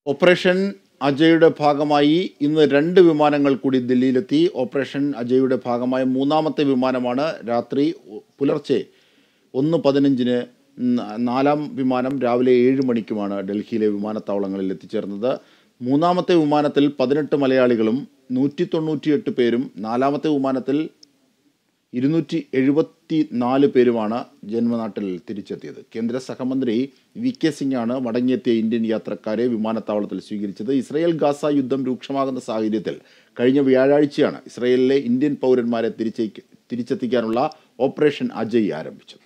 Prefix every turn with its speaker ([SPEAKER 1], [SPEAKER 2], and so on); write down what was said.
[SPEAKER 1] operation അജയുടെ ഭാഗമായി ഇന്ന് രണ്ട് വിമാനങ്ങൾ കൂടി ദില്ലിയിലെത്തി ഓപ്പറേഷൻ അജയുടെ ഭാഗമായ മൂന്നാമത്തെ വിമാനമാണ് രാത്രി പുലർച്ചെ ഒന്ന് പതിനഞ്ചിന് നാലാം വിമാനം രാവിലെ ഏഴ് മണിക്കുമാണ് ഡൽഹിയിലെ വിമാനത്താവളങ്ങളിൽ എത്തിച്ചേർന്നത് മൂന്നാമത്തെ വിമാനത്തിൽ പതിനെട്ട് മലയാളികളും നൂറ്റി തൊണ്ണൂറ്റിയെട്ട് പേരും നാലാമത്തെ വിമാനത്തിൽ ഇരുന്നൂറ്റി എഴുപത്തി നാല് പേരുമാണ് ജന്മനാട്ടിൽ തിരിച്ചെത്തിയത് കേന്ദ്ര സഹമന്ത്രി വി കെ സിംഗാണ് മടങ്ങിയെത്തിയ ഇന്ത്യൻ യാത്രക്കാരെ വിമാനത്താവളത്തിൽ സ്വീകരിച്ചത് ഇസ്രയേൽ ഗാസ യുദ്ധം രൂക്ഷമാകുന്ന സാഹചര്യത്തിൽ കഴിഞ്ഞ വ്യാഴാഴ്ചയാണ് ഇസ്രയേലിലെ ഇന്ത്യൻ പൗരന്മാരെ തിരിച്ചേ തിരിച്ചെത്തിക്കാനുള്ള ഓപ്പറേഷൻ അജയ് ആരംഭിച്ചത്